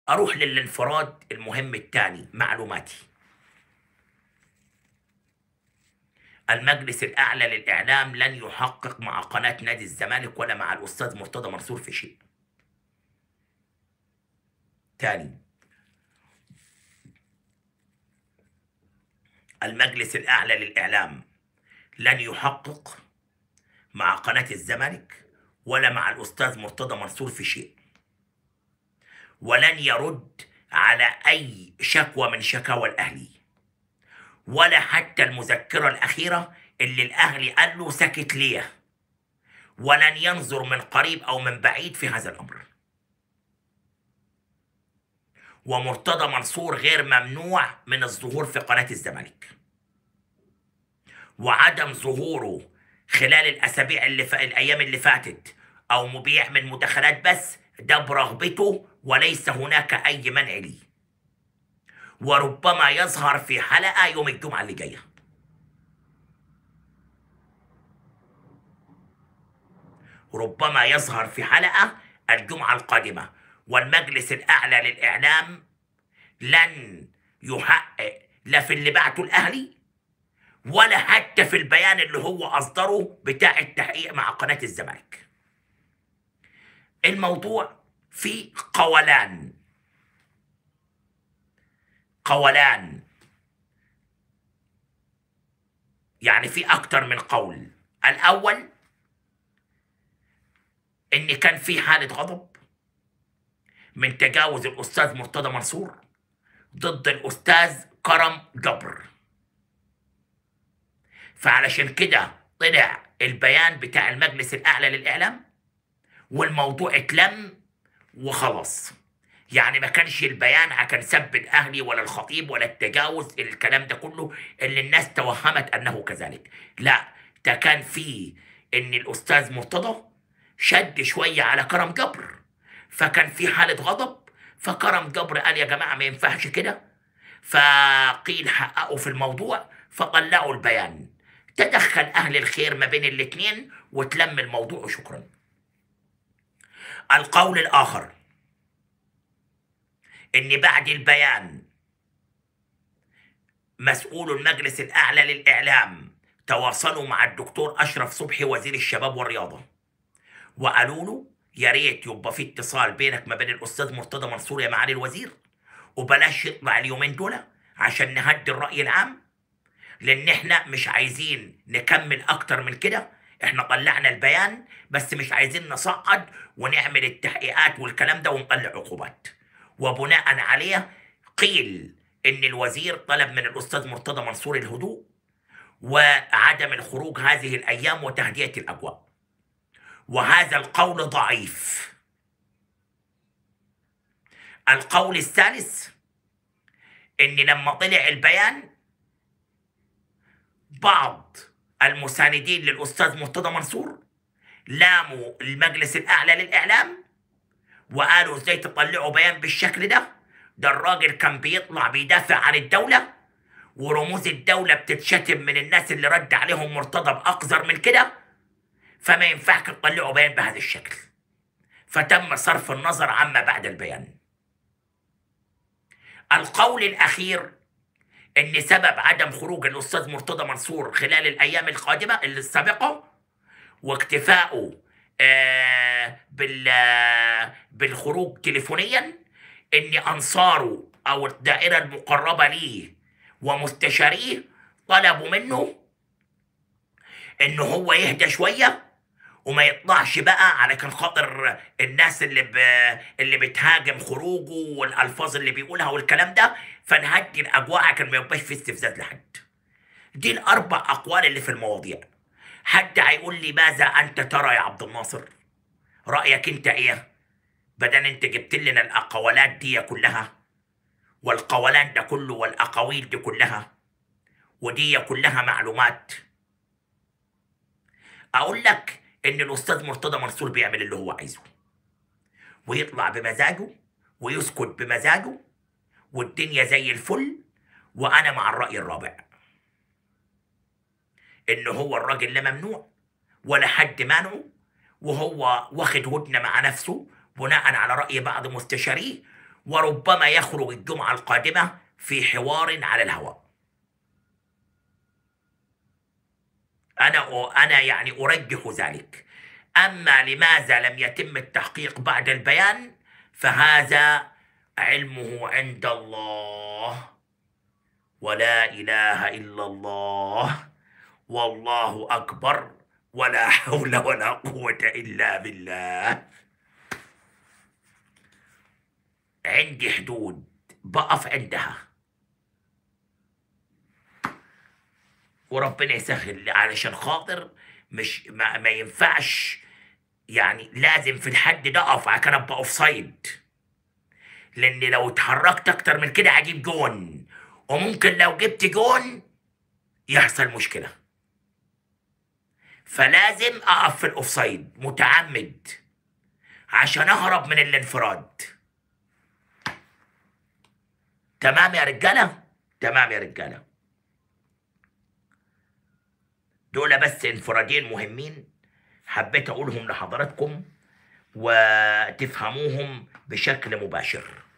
اروح للانفراد المهم الثاني معلوماتي المجلس الاعلى للاعلام لن يحقق مع قناه نادي الزمالك ولا مع الاستاذ مرتضى منصور في شيء تاني المجلس الاعلى للاعلام لن يحقق مع قناه الزمالك ولا مع الاستاذ مرتضى منصور في شيء ولن يرد على اي شكوى من شكاوى الاهلي ولا حتى المذكره الاخيره اللي الاهلي قال له سكت ليه ولن ينظر من قريب او من بعيد في هذا الامر ومرتضى منصور غير ممنوع من الظهور في قناه الزمالك وعدم ظهوره خلال الاسابيع اللي ف... الايام اللي فاتت او مبيع من مداخلات بس ده برغبته وليس هناك اي منع ليه وربما يظهر في حلقه يوم الجمعه اللي جايه ربما يظهر في حلقه الجمعه القادمه والمجلس الاعلى للاعلام لن يحقق لا في اللي بعته الاهلي ولا حتى في البيان اللي هو اصدره بتاع التحقيق مع قناه الزمالك الموضوع فيه قولان قولان يعني في اكتر من قول الاول ان كان في حاله غضب من تجاوز الاستاذ مرتضى منصور ضد الاستاذ كرم جبر فعلشان كده طلع البيان بتاع المجلس الاعلى للاعلام والموضوع اتلم وخلاص يعني ما كانش البيان عشان سب الاهلي ولا الخطيب ولا التجاوز الكلام ده كله اللي الناس توهمت انه كذلك لا ده كان فيه ان الاستاذ مرتضى شد شويه على كرم جبر فكان في حاله غضب فكرم جبر قال يا جماعه ما ينفعش كده فقيل حققوا في الموضوع فطلعوا البيان تدخل اهل الخير ما بين الاثنين وتلم الموضوع وشكرا القول الاخر ان بعد البيان مسؤول المجلس الاعلى للاعلام تواصلوا مع الدكتور اشرف صبحي وزير الشباب والرياضه وقالوا له يا ريت يبقى في اتصال بينك ما بين الاستاذ مرتضى منصور يا معالي الوزير وبلاش يطلع اليومين دول عشان نهدي الراي العام لان احنا مش عايزين نكمل اكتر من كده احنا طلعنا البيان بس مش عايزين نصعد ونعمل التحقيقات والكلام ده ونطلع عقوبات وبناء عليه قيل ان الوزير طلب من الاستاذ مرتضى منصور الهدوء وعدم الخروج هذه الايام وتهدئه الاجواء وهذا القول ضعيف القول الثالث ان لما طلع البيان بعض المساندين للاستاذ مرتضى منصور لاموا المجلس الاعلى للاعلام وقالوا ازاي تطلعوا بيان بالشكل ده ده الراجل كان بيطلع بيدافع عن الدولة ورموز الدولة بتتشتم من الناس اللي رد عليهم مرتضى بأقذر من كده فما ينفعش تطلعوا بيان بهذا الشكل فتم صرف النظر عما بعد البيان القول الأخير ان سبب عدم خروج الاستاذ مرتضى منصور خلال الايام القادمه السابقه واكتفائه آه بال آه بالخروج تليفونيا ان انصاره او الدائره المقربه ليه ومستشاريه طلبوا منه ان هو يهدى شويه وما يطلعش بقى علشان خاطر الناس اللي ب... اللي بتهاجم خروجه والالفاظ اللي بيقولها والكلام ده فنهدي الاجواء عشان ما يبقاش في استفزاز لحد دي الاربع اقوال اللي في المواضيع حد هيقول لي ماذا انت ترى يا عبد الناصر رايك انت ايه بدل انت جبت لنا الاقوالات دي كلها والقولان ده كله والاقاويل دي كلها ودي كلها معلومات اقول لك ان الاستاذ مرتضى منصور بيعمل اللي هو عايزه ويطلع بمزاجه ويسكت بمزاجه والدنيا زي الفل وانا مع الراي الرابع ان هو الراجل لا ممنوع ولا حد مانعه وهو واخد هدنه مع نفسه بناء على راي بعض مستشاريه وربما يخرج الجمعة القادمة في حوار على الهواء أنا أنا يعني أرجح ذلك أما لماذا لم يتم التحقيق بعد البيان فهذا علمه عند الله ولا إله إلا الله والله أكبر ولا حول ولا قوة إلا بالله عندي حدود بقف عندها وربنا يسهل علشان خاطر مش ما, ما ينفعش يعني لازم في الحد ده اقف عشان ابقى اوف سايد لان لو اتحركت اكتر من كده هجيب جون وممكن لو جبت جون يحصل مشكله فلازم اقف في الاوف سايد متعمد عشان اهرب من الانفراد تمام يا رجاله تمام يا رجاله دول بس انفرادين مهمين حبيت اقولهم لحضراتكم وتفهموهم بشكل مباشر